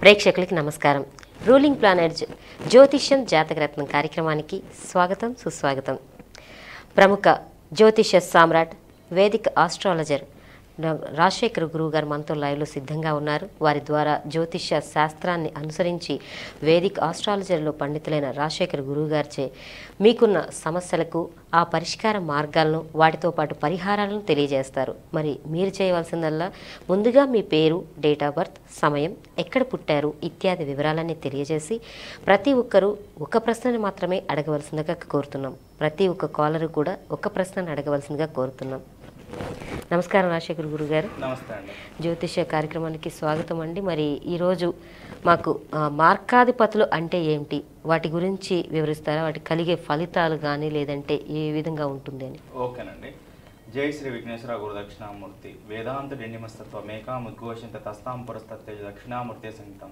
ప్రేక్షకులకి నమస్కారం ruling planet జ్యోతిష్యం జాతకరత్నం కార్యక్రమానికి స్వాగతం సుస్వాగతం ప్రముఖ జ్యోతిష్య సామ్రాట్ వేదిక ఆస్ట్రాలజర్ డా- రాజశేఖర్ గురువు గారు మనతో లైవ్లో సిద్ధంగా ఉన్నారు వారి ద్వారా జ్యోతిష్య శాస్త్రాన్ని అనుసరించి వేదిక ఆస్ట్రాలజర్లో పండితులైన రాజశేఖర్ గురువు గారిచే మీకున్న సమస్యలకు ఆ పరిష్కార మార్గాలను వాటితో పాటు పరిహారాలను తెలియజేస్తారు మరి మీరు చేయవలసిందల్లా ముందుగా మీ పేరు డేట్ ఆఫ్ బర్త్ సమయం ఎక్కడ పుట్టారు ఇత్యాది వివరాలన్నీ తెలియజేసి ప్రతి ఒక్కరూ ఒక ప్రశ్నని మాత్రమే అడగవలసిందిగా కోరుతున్నాం ప్రతి ఒక్క కాలరు కూడా ఒక ప్రశ్నను అడగవలసిందిగా కోరుతున్నాం నమస్కారం రాజశేఖర్ గురువు గారు నమస్తే అండి జ్యోతిష్య కార్యక్రమానికి స్వాగతం అండి మరి ఈరోజు మాకు ఆ, మార్కాధిపతులు అంటే ఏమిటి వాటి గురించి వివరిస్తారా వాటి కలిగే ఫలితాలు కానీ లేదంటే ఏ విధంగా ఉంటుంది అని ఓకేనండి జై శ్రీ విఘ్నేశ్వర గురు దక్షిణామూర్తి వేదాంత డిండిమస్తత్వ మేకాముద్ఘోషిత తస్తాం పురస్తత్వ దక్షిణామూర్తి సంగీతం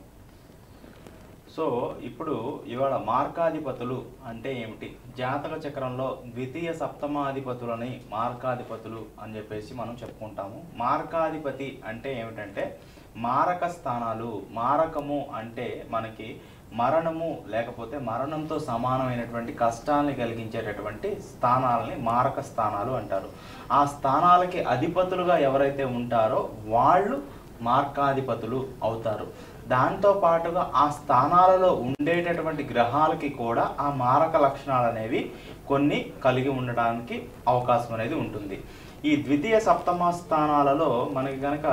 సో ఇప్పుడు ఇవాళ మార్కాధిపతులు అంటే ఏమిటి జాతక చక్రంలో ద్వితీయ సప్తమాధిపతులని మార్కాధిపతులు అని చెప్పేసి మనం చెప్పుకుంటాము మార్కాధిపతి అంటే ఏమిటంటే మారక స్థానాలు మారకము అంటే మనకి మరణము లేకపోతే మరణంతో సమానమైనటువంటి కష్టాన్ని కలిగించేటటువంటి స్థానాలని మారక స్థానాలు అంటారు ఆ స్థానాలకి అధిపతులుగా ఎవరైతే ఉంటారో వాళ్ళు మార్కాధిపతులు అవుతారు దాంతో పాటుగా ఆ స్థానాలలో ఉండేటటువంటి గ్రహాలకి కూడా ఆ మారక లక్షణాలు అనేవి కొన్ని కలిగి ఉండడానికి అవకాశం అనేది ఉంటుంది ఈ ద్వితీయ సప్తమ స్థానాలలో మనకి కనుక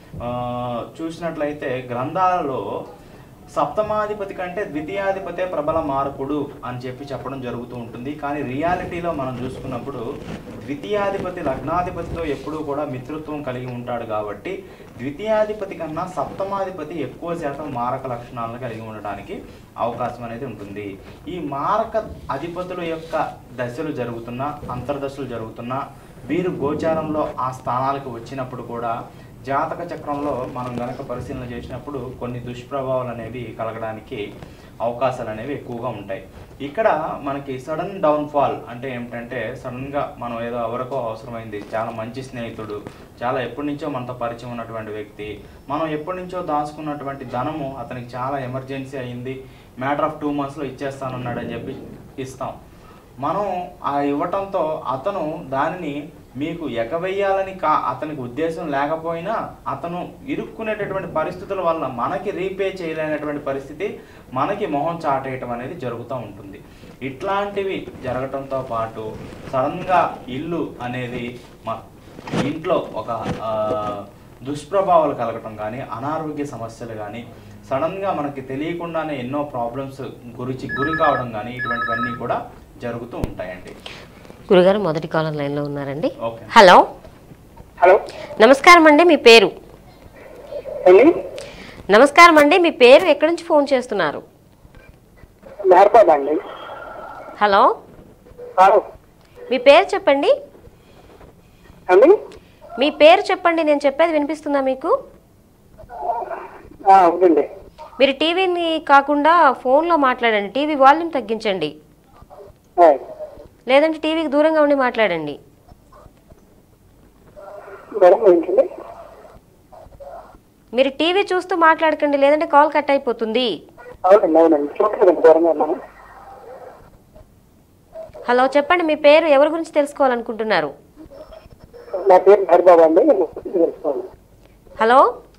చూసినట్లయితే గ్రంథాలలో సప్తమాధిపతి కంటే ద్వితీయాధిపతే ప్రబల మార్పుడు అని చెప్పి చెప్పడం జరుగుతూ ఉంటుంది కానీ రియాలిటీలో మనం చూసుకున్నప్పుడు ద్వితీయాధిపతి లగ్నాధిపతితో ఎప్పుడూ కూడా మిత్రత్వం కలిగి ఉంటాడు కాబట్టి ద్వితీయాధిపతి కన్నా సప్తమాధిపతి ఎక్కువ శాతం మారక లక్షణాలను కలిగి ఉండడానికి అవకాశం అనేది ఉంటుంది ఈ మారక అధిపతుల యొక్క దశలు జరుగుతున్నా అంతర్దశలు జరుగుతున్నా వీరు గోచారంలో ఆ స్థానాలకు వచ్చినప్పుడు కూడా జాతక చక్రంలో మనం గనక పరిశీలన చేసినప్పుడు కొన్ని దుష్ప్రభావాలు అనేవి కలగడానికి అవకాశాలు అనేవి ఎక్కువగా ఉంటాయి ఇక్కడ మనకి సడన్ డౌన్ఫాల్ అంటే ఏమిటంటే సడన్గా మనం ఏదో ఎవరికో అవసరమైంది చాలా మంచి స్నేహితుడు చాలా ఎప్పటి నుంచో మనతో పరిచయం ఉన్నటువంటి వ్యక్తి మనం ఎప్పటి నుంచో దాచుకున్నటువంటి ధనము అతనికి చాలా ఎమర్జెన్సీ అయింది మ్యాటర్ ఆఫ్ టూ మంత్స్లో ఇచ్చేస్తానన్నాడు అని చెప్పి ఇస్తాం మనం ఆ ఇవ్వటంతో అతను దానిని మీకు ఎగవేయాలని కా అతనికి ఉద్దేశం లేకపోయినా అతను ఇరుక్కునేటటువంటి పరిస్థితుల వల్ల మనకి రీపే చేయలేనటువంటి పరిస్థితి మనకి మొహం చాటేయటం అనేది జరుగుతూ ఉంటుంది ఇట్లాంటివి జరగటంతో పాటు సడన్గా ఇల్లు అనేది మా ఇంట్లో ఒక ఆ, దుష్ప్రభావాలు కలగటం కానీ అనారోగ్య సమస్యలు కానీ సడన్గా మనకి తెలియకుండానే ఎన్నో ప్రాబ్లమ్స్ గురించి గురి కావడం కానీ ఇటువంటివన్నీ కూడా జరుగుతూ ఉంటాయండి గురుగారు మొదటి కాలర్ లైన్లో ఉన్నారండి ఓకే హలో హలో నమస్కారం అండి మీ పేరు అండి నమస్కారం అండి మీ పేరు ఎక్కడి నుంచి ఫోన్ చేస్తున్నారు మెహర్బాద్ అండి హలో హలో మీ పేరు చెప్పండి అండి మీ పేరు చెప్పండి నేను చెప్పేది వినిపిస్తుందా మీకు ఆ, అవునండి మీరు టీవీని కాకుండా ఫోన్లో మాట్లాడండి టీవీ వాల్యూమ్ తగ్గించండి ఆ, లేదంటే టీవీకి దూరంగా ఉండి మాట్లాడండి మేడం ఏంటండి మీరు టీవీ చూస్తూ మాట్లాడకండి లేదంటే కాల్ కట్ అయిపోతుంది అవునండి అవునండి చూడలేదండి దూరంగా ఉన్నాను హలో చెప్పండి మీ పేరు ఎవరి గురించి తెలుసుకోవాలనుకుంటున్నారు నా పేరు మెహర్బాబు అండి నేను తెలుసుకోవాలి హలో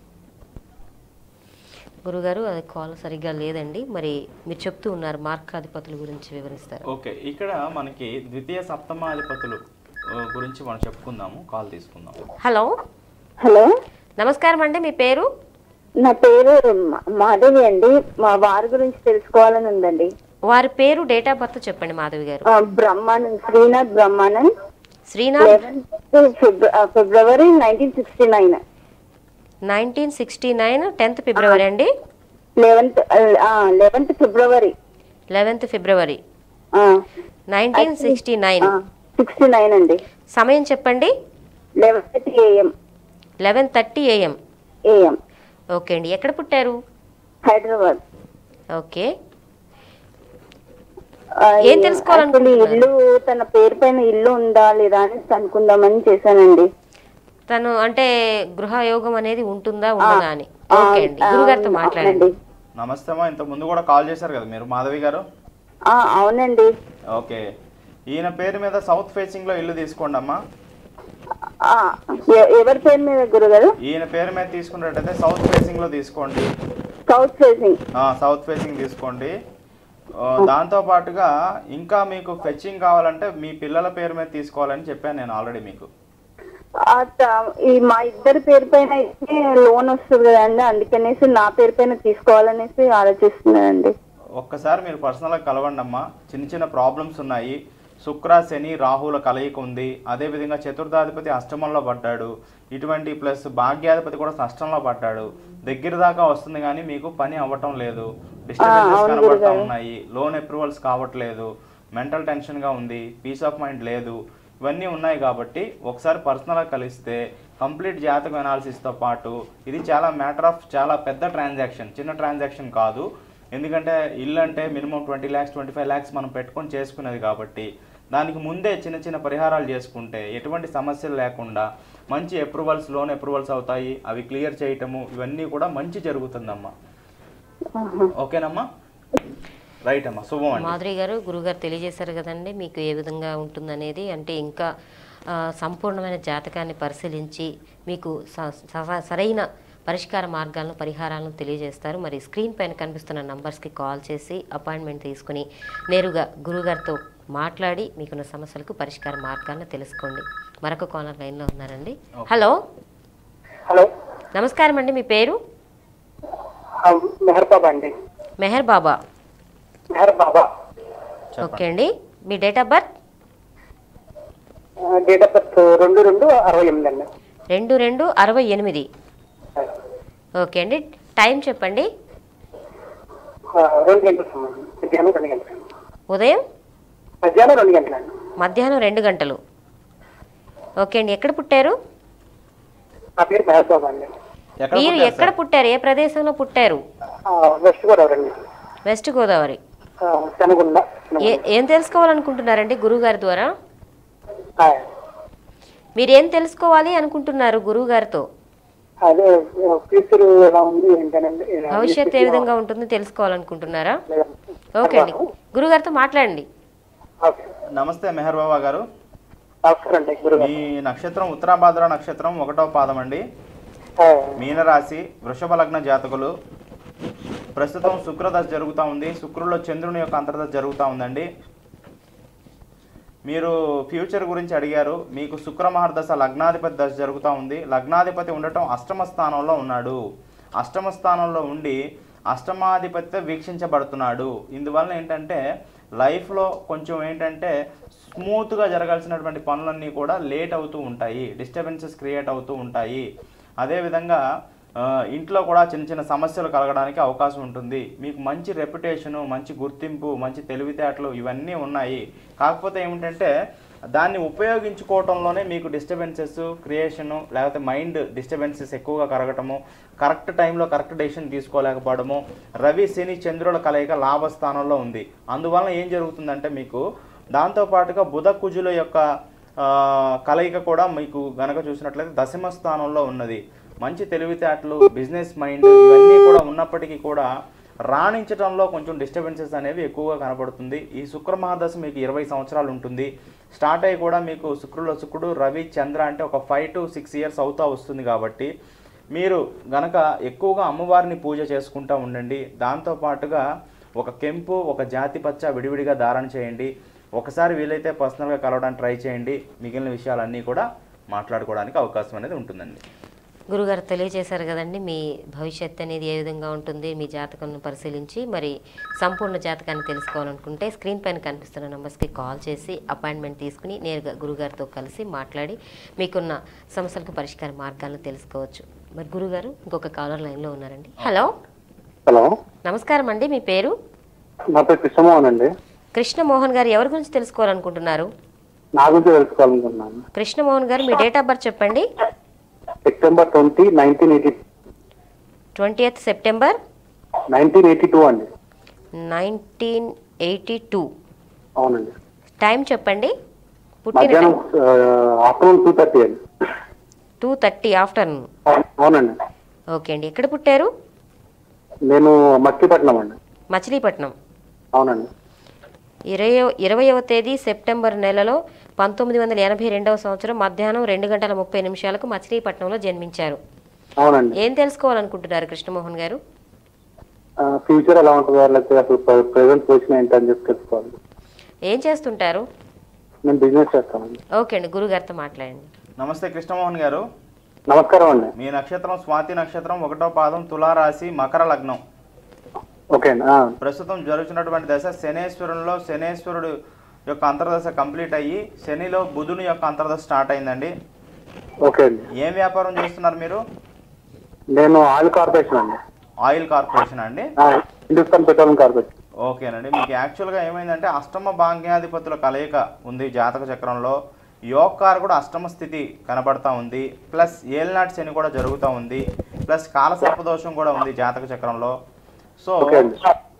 గురుగారు అది కాల్ సరిగ్గా లేదండి మరి మీరు చెప్తూ ఉన్నారు మార్కాధిపతుల గురించి వివరిస్తారు ఓకే ఇక్కడ మనకి ద్వితీయ సప్తమాధిపతులు ఆ, గురించి మనం చెప్పుకుందాము కాల్ తీసుకుందాం హలో హలో నమస్కారం అండి మీ పేరు నా పేరు మా- మాధవి అండి మా వారి గురించి తెలుసుకోవాలని ఉందండి వారి పేరు డేట్ ఆఫ్ బర్త్ చెప్పండి మాధవి గారు ఆ, Brahmanand Srinath Brahmanand Srinath eleventh February nineteen sixty nine nineteen sixty nine tenth February అండి eleventh eleventh February eleventh February nineteen sixty nine sixty nine అండి సమయం చెప్పండి eleven thirty AM eleven thirty AM AM okay అండి ఎక్కడ పుట్టారు Hyderabad okay ఆ, ఏం తెలుసుకోవాలనుకుంటున్నారు? actually ఇల్లు తన పేరు పైన ఇల్లు ఉందా లేదా అని అనుకుందామని చేశానండి తను అంటే గృహ యోగం అనేది ఉంటుందా ఉండదా అని ఓకే అండి ఆ, గురుగారితో అవునండి. మాట్లాడండి నమస్తే అమ్మా ఇంత ముందు కూడా కాల్ చేశారు కదా మీరు మాధవి గారు ఆ, అవునండి ఓకే ఈయన పేరు మీద సౌత్ ఫేసింగ్ లో ఇల్లు తీసుకోండి అమ్మా ఆ, ఎ- ఎవరి పేరు మీద గురుగారు ఈయన పేరు మీద తీసుకున్నట్టయితే సౌత్ ఫేసింగ్ లో తీసుకోండి సౌత్ ఫేసింగ్ ఆ, సౌత్ ఫేసింగ్ తీసుకోండి ఆ, దాంతో పాటుగా ఇంకా మీకు ఫెచ్చింగ్ కావాలంటే మీ పిల్లల పేరు మీద తీసుకోవాలని చెప్పాను నేను ఆల్రెడీ మీకు ఆ, త- ఈ మా ఇద్దరి పేరు పైన అయితే లోన్ వస్తుంది కదండి అందుకనేసి నా పేరు పైన తీసుకోవాలనేసి ఆలోచిస్తున్నానండి ఒక్కసారి మీరు పర్సనల్గా కలవండి అమ్మా చిన్న చిన్న ప్రాబ్లమ్స్ ఉన్నాయి శుక్ర శని రాహుల కలయిక ఉంది అదేవిధంగా చతుర్థాధిపతి అష్టమంలో పడ్డాడు ఇటువంటి ప్లస్ భాగ్యాధిపతి కూడా నష్టంలో పడ్డాడు దగ్గర దాకా వస్తుంది కానీ మీకు పని అవ్వటం లేదు డిస్టర్బెన్సెస్ అవును కనబడతా గురుగారు. ఉన్నాయి లోన్ అప్రూవల్స్ కావట్లేదు మెంటల్ టెన్షన్గా ఉంది పీస్ ఆఫ్ మైండ్ లేదు ఇవన్నీ ఉన్నాయి కాబట్టి ఒకసారి పర్సనల్గా కలిస్తే కంప్లీట్ జాతక అనాలిసిస్తో పాటు ఇది చాలా మ్యాటర్ ఆఫ్ చాలా పెద్ద ట్రాన్సాక్షన్ చిన్న ట్రాన్సాక్షన్ కాదు ఎందుకంటే ఇల్లు అంటే minimum twenty lakhs twenty five lakhs మనం పెట్టుకొని చేసుకునేది కాబట్టి దానికి ముందే చిన్న చిన్న పరిహారాలు చేసుకుంటే ఎటువంటి సమస్యలు లేకుండా మంచి అప్రూవల్స్ లోన్ అప్రూవల్స్ అవుతాయి అవి క్లియర్ చేయటము ఇవన్నీ కూడా మంచి జరుగుతుందమ్మా ఆహా. ఓకేనమ్మా రైట్ అమ్మా శుభం అండి మాధురి గారు గురుగారు తెలియజేశారు కదండి మీకు ఏ విధంగా ఉంటుందనేది అంటే ఇంకా ఆ, సంపూర్ణమైన జాతకాన్ని పరిశీలించి మీకు స- స- సరైన పరిష్కార మార్గాలను పరిహారాలను తెలియజేస్తారు మరి స్క్రీన్ పైన కనిపిస్తున్న నంబర్స్కి కాల్ చేసి అపాయింట్మెంట్ తీసుకుని నేరుగా గురుగారితో మాట్లాడి మీకున్న సమస్యలకు పరిష్కార మార్గాలను తెలుసుకోండి మరొక కాలర్ లైన్లో ఉన్నారండి హలో హలో నమస్కారం అండి మీ పేరు ఆ, మెహర్ బాబా అండి మెహర్ బాబా మెహర్ బాబా ఓకే అండి మీ date of birth date of birth రెండు రెండు అరవై ఎనిమిది అండి రెండు రెండు అరవై ఎనిమిది ఓకే అండి టైం చెప్పండి ఆ, రెండు గంటల సమయం మధ్యాహ్నం రెండు గంటలు ఉదయం మధ్యాహ్నం రెండు గంటలు అండి మధ్యాహ్నం రెండు గంటలు ఓకే అండి ఎక్కడ పుట్టారు నా పేరు మెహర్ బాబా అండి ఎక్కడ మీరు పుట్టారు ఎక్కడ పుట్టారు ఏ ప్రదేశంలో పుట్టారు ఆ, వెస్ట్ గోదావరి అండి వెస్ట్ గోదావరి ఆ, శనగుండ ఏ ఏం తెలుసుకోవాలనుకుంటున్నారండి గురువుగారి ద్వారా ఆ, మీరు ఏం తెలుసుకోవాలి అనుకుంటున్నారు గురువుగారితో అదే ఫ్యూచర్ ఎలా ఉంది ఏంటనండి భవిష్యత్తు ఏ విధంగా ఉంటుందో తెలుసుకోవాలనుకుంటున్నారా ఓకే అండి గురుగారితో మాట్లాడండి ఓకే నమస్తే మెహర్ బాబా గారు నమస్కారం అండి గురువు మీ నక్షత్రం ఉత్తరాభాద్ర నక్షత్రం ఒకటో పాదం అండి మీనరాశి వృషభ లగ్న జాతకులు ప్రస్తుతం శుక్రదశ జరుగుతూ ఉంది శుక్రులో చంద్రుని యొక్క అంతర్దశ జరుగుతూ ఉందండి మీరు ఫ్యూచర్ గురించి అడిగారు మీకు శుక్ర మహర్దశ లగ్నాధిపతి దశ జరుగుతూ ఉంది లగ్నాధిపతి ఉండటం అష్టమ స్థానంలో ఉన్నాడు అష్టమ స్థానంలో ఉండి అష్టమాధిపతితో వీక్షించబడుతున్నాడు ఇందువల్ల ఏంటంటే లైఫ్లో కొంచెం ఏంటంటే స్మూత్గా జరగాల్సినటువంటి పనులన్నీ కూడా లేట్ అవుతూ ఉంటాయి డిస్టర్బెన్సెస్ క్రియేట్ అవుతూ ఉంటాయి అదేవిధంగా ఆ, ఇంట్లో కూడా చిన్న చిన్న సమస్యలు కలగడానికి అవకాశం ఉంటుంది మీకు మంచి రెప్యుటేషను మంచి గుర్తింపు మంచి తెలివితేటలు ఇవన్నీ ఉన్నాయి కాకపోతే ఏమిటంటే దాన్ని ఉపయోగించుకోవటంలోనే మీకు డిస్టర్బెన్సెస్ క్రియేషను లేకపోతే మైండ్ డిస్టర్బెన్సెస్ ఎక్కువగా కరగటము కరెక్ట్ టైంలో కరెక్ట్ డెసిషన్ తీసుకోలేకపోవడము రవి శని చంద్రుల కలయిక లాభస్థానంలో ఉంది అందువలన ఏం జరుగుతుందంటే మీకు దాంతోపాటుగా బుధ కుజుల యొక్క ఆ, కలయిక కూడా మీకు గనక చూసినట్లయితే దశమ స్థానంలో ఉన్నది మంచి తెలివితేటలు బిజినెస్ మైండ్ ఇవన్నీ కూడా ఉన్నప్పటికీ కూడా రాణించడంలో కొంచెం డిస్టర్బెన్సెస్ అనేవి ఎక్కువగా కనపడుతుంది ఈ శుక్ర మహాదశ మీకు ఇరవై సంవత్సరాలు ఉంటుంది స్టార్ట్ అయ్యి కూడా మీకు శుక్రులో శుక్రుడు రవి చంద్ర అంటే ఒక ఫైవ్ టు సిక్స్ ఇయర్స్ అవుతా వస్తుంది కాబట్టి మీరు గనక ఎక్కువగా అమ్మవారిని పూజ చేసుకుంటూ ఉండండి దాంతోపాటుగా ఒక కెంపు ఒక జాతి పచ్చ విడివిడిగా ధారణ చేయండి ఒకసారి వీలైతే పర్సనల్గా కలవడానికి ట్రై చేయండి మిగిలిన విషయాలన్నీ కూడా మాట్లాడుకోవడానికి అవకాశం అనేది ఉంటుందండి గురుగారు తెలియజేశారు కదండి మీ భవిష్యత్తు అనేది ఏ విధంగా ఉంటుంది మీ జాతకంను పరిశీలించి మరి సంపూర్ణ జాతకాన్ని తెలుసుకోవాలనుకుంటే స్క్రీన్ పైన కనిపిస్తున్న నెంబర్స్కి కాల్ చేసి అపాయింట్మెంట్ తీసుకుని నేరుగా గురుగారితో కలిసి మాట్లాడి మీకున్న సమస్యలకు పరిష్కార మార్గాలను తెలుసుకోవచ్చు మరి గురుగారు ఇంకొక కాలర్ లైన్లో ఉన్నారండి హలో హలో నమస్కారం అండి మీ పేరు నా పేరు కృష్ణమోహన్ అండి కృష్ణమోహన్ గారు ఎవరి గురించి తెలుసుకోవాలనుకుంటున్నారు నా గురించి తెలుసుకోవాలనుకుంటున్నాను కృష్ణమోహన్ గారు మీ డేట్ ఆఫ్ బర్త్ చెప్పండి September twenty nineteen eighty twenty September nineteen eighty two అండి నైన్టీన్ ఎయిటీ టూ అవునండి టైం చెప్పండి పుట్టిన మధ్యాహ్నం ఆఫ్టర్నూన్ టూ థర్టీ అండి టూ థర్టీ ఆఫ్టర్నూన్ అవునండి ఓకే అండి ఎక్కడ పుట్టారు నేను మక్కిపట్నం అండి మచిలీపట్నం అవునండి ఇరవై ఇరవయవ తేదీ సెప్టెంబర్ నెలలో పంతొమ్మిది వందల ఎనభై రెండవ సంవత్సరం మధ్యాహ్నం రెండు గంటల ముప్పై నిమిషాలకు మచిలీపట్నంలో జన్మించారు అవునండి ఏం తెలుసుకోవాలనుకుంటున్నారు కృష్ణమోహన్ గారు ఫ్యూచర్ ఎలా ఉంటుందో లేకపోతే అసలు ప్రెసెంట్ పొజిషన్ ఏంటి అని చెప్పి తెలుసుకోవాలి ఏం చేస్తుంటారు నేను బిజినెస్ చేస్తానండి ఓకే అండి గురుగారితో మాట్లాడండి నమస్తే కృష్ణమోహన్ గారు నమస్కారం అండి మీ నక్షత్రం స్వాతి నక్షత్రం ఒకటో పాదం తులారాశి మకర లగ్నం ఓకే అండి ఆ, ప్రస్తుతం జరుగుతున్నటువంటి దశ శనేశ్వరంలో శనేశ్వరుడు యొక్క అంతర్దశ కంప్లీట్ అయ్యి శనిలో బుధుని యొక్క అంతర్దశ స్టార్ట్ అయిందండి ఓకే అండి ఏం వ్యాపారం చేస్తున్నారు మీరు నేను ఆయిల్ కార్పొరేషన్ అండి ఆయిల్ కార్పొరేషన్ అండి ఆ, హిందుస్థాన్ పెట్రోలియం కార్పొరేషన్ ఓకేనండి మీకు యాక్చువల్గా ఏమైందంటే అష్టమ భాగ్యాధిపతుల కలయిక ఉంది జాతక చక్రంలో యోగకారు కూడా అష్టమ స్థితి కనబడతా ఉంది ప్లస్ ఏలినాటి శని కూడా జరుగుతూ ఉంది ప్లస్ కాలసర్ప దోషం కూడా ఉంది జాతక చక్రంలో సో ఓకే అండి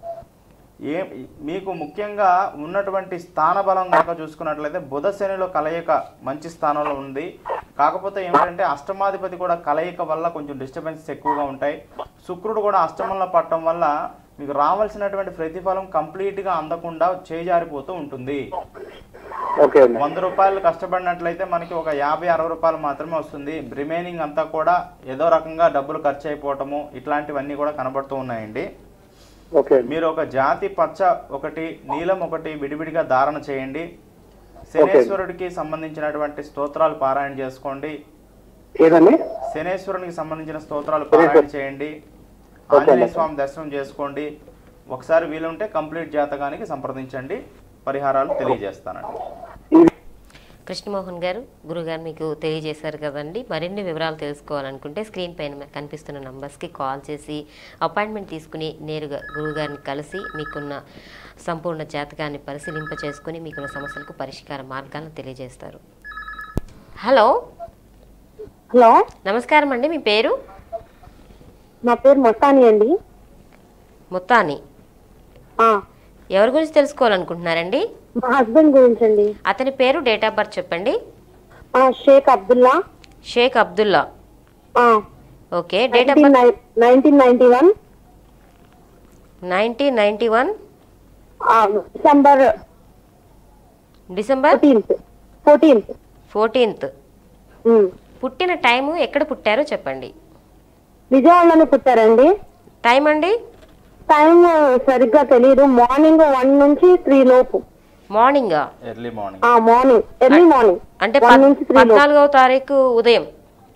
ఏ మీకు ముఖ్యంగా ఉన్నటువంటి స్థాన బలం కనుక చూసుకున్నట్లయితే బుధ శనిలో కలయిక మంచి స్థానంలో ఉంది కాకపోతే ఏమిటంటే అష్టమాధిపతి కూడా కలయిక వల్ల కొంచెం డిస్టర్బెన్సెస్ ఎక్కువగా ఉంటాయి శుక్రుడు కూడా అష్టమంలో పట్టడం వల్ల మీకు రావాల్సినటువంటి ప్రతిఫలం కంప్లీట్గా అందకుండా చేజారిపోతూ ఉంటుంది ఓకే అండి వంద రూపాయలు కష్టపడినట్లయితే మనకి ఒక యాభై అరవై రూపాయలు మాత్రమే వస్తుంది రిమైనింగ్ అంతా కూడా ఏదో రకంగా డబ్బులు ఖర్చు అయిపోవటము ఇట్లాంటివన్నీ కూడా కనబడుతూ ఉన్నాయండి ఓకే అండి మీరు ఒక జాతి పచ్చ ఒకటి నీలం ఒకటి విడివిడిగా ధారణ చేయండి శనేశ్వరుడికి సంబంధించినటువంటి స్తోత్రాలు పారాయణ చేసుకోండి ఏదండి శనేశ్వరునికి సంబంధించిన స్తోత్రాలు పారాయణ చేయండి ఆంజనేయ స్వామి దర్శనం చేసుకోండి ఒకసారి వీలుంటే కంప్లీట్ జాతకానికి సంప్రదించండి పరిహారాలు తెలియజేస్తానండి కృష్ణమోహన్ గారు గురుగారు మీకు తెలియజేశారు కదండి మరిన్ని వివరాలు తెలుసుకోవాలనుకుంటే స్క్రీన్ పైన కనిపిస్తున్న నంబర్స్కి కాల్ చేసి అపాయింట్మెంట్ తీసుకుని నేరుగా గురువుగారిని కలిసి మీకున్న సంపూర్ణ జాతకాన్ని పరిశీలింప చేసుకుని మీకున్న సమస్యలకు పరిష్కార మార్గాలను తెలియజేస్తారు హలో హలో నమస్కారం అండి మీ పేరు నా పేరు మొత్తాని అండి ముత్తాని ఆ, ఎవరి గురించి తెలుసుకోవాలనుకుంటున్నారండి మా హస్బెండ్ గురించి అండి అతని పేరు డేట్ ఆఫ్ బర్త్ చెప్పండి ఆ, షేక్ అబ్దుల్లా షేక్ అబ్దుల్లా ఆ, okay date of birth nineteen ninety one nineteen ninety one December December fourteenth fourteenth fourteenth పుట్టిన టైము ఎక్కడ పుట్టారో చెప్పండి విజయవాడలోనే పుట్టారండి టైం అండి టైం సరిగ్గా తెలియదు మార్నింగ్ వన్ నుంచి త్రీ లోపు మార్నింగ్ ఎర్లీ మార్నింగ్ ఆ మార్నింగ్ ఎర్లీ మార్నింగ్ అంటే వన్ పద్- నుంచి త్రీ లోపు పద్నాలుగవ తారీఖు ఉదయం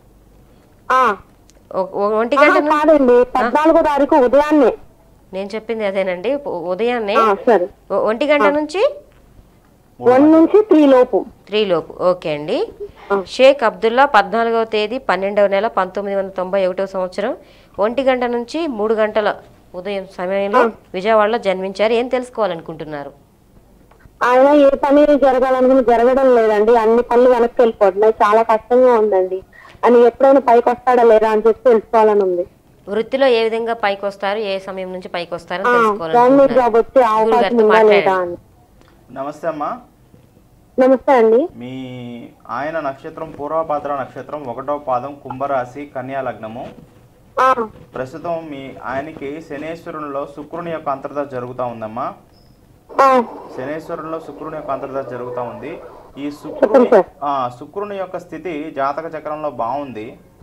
ఆ, ఒ- ఒ- ఒంటి ఆహా, గంట ను- కాదండి పద్నాలుగో తారీఖు ఉదయాన్నే నేను చెప్పింది అదేనండి ఉ- ఉదయాన్నే ఆ, సరే ఒ- ఒంటి గంట నుంచి వన్ నుంచి త్రీ లోపు త్రీ లోపు ఓకే అండి ఆ. షేక్ అబ్దుల్లా పద్నాలుగవ తేదీ పన్నెండవ నెల పంతొమ్మిది వందల తొంభై ఒకటవ సంవత్సరం ఒంటి గంట నుంచి మూడు గంటల ఉదయం సమయంలో విజయవాడలో జన్మించారు ఏం తెలుసుకోవాలనుకుంటున్నారు ఆయన ఏ పని జరగాలనుకుని జరగడం లేదండి అన్ని పనులు వెనక్కి వెళ్ళిపోతున్నాయి చాలా కష్టంగా ఉందండి అని ఎప్పుడైనా పైకి వస్తాడా లేదా అని చెప్పి తెలుసుకోవాలని ఉంది వృత్తిలో ఏ విధంగా పైకి వస్తారు ఏ సమయం నుంచి పైకి వస్తారో ఆ, గవర్నమెంట్ తెలుసుకోవాలనుకుంటున్నారు జాబ్ వచ్చే అవకాశం గురుగారితో ఉందా లేదా మాట్లాడండి అని నమస్తే అమ్మా నమస్తే అండి మీ ఆయన నక్షత్రం పూర్వపాత్ర నక్షత్రం ఒకటో పాదం కుంభరాశి కన్యా లగ్నము ఆ, ప్రస్తుతం మీ ఆయనకి శనేశ్వరునిలో శుక్రుని యొక్క అంతర్దశ జరుగుతూ ఉందమ్మా ఆ, శనేశ్వరునిలో శుక్రుని యొక్క అంతర్దశ జరుగుతూ ఉంది ఈ చెప్పండి శుక్రుని సార్. ఆ, శుక్రుని యొక్క స్థితి జాతక చక్రంలో బాగుంది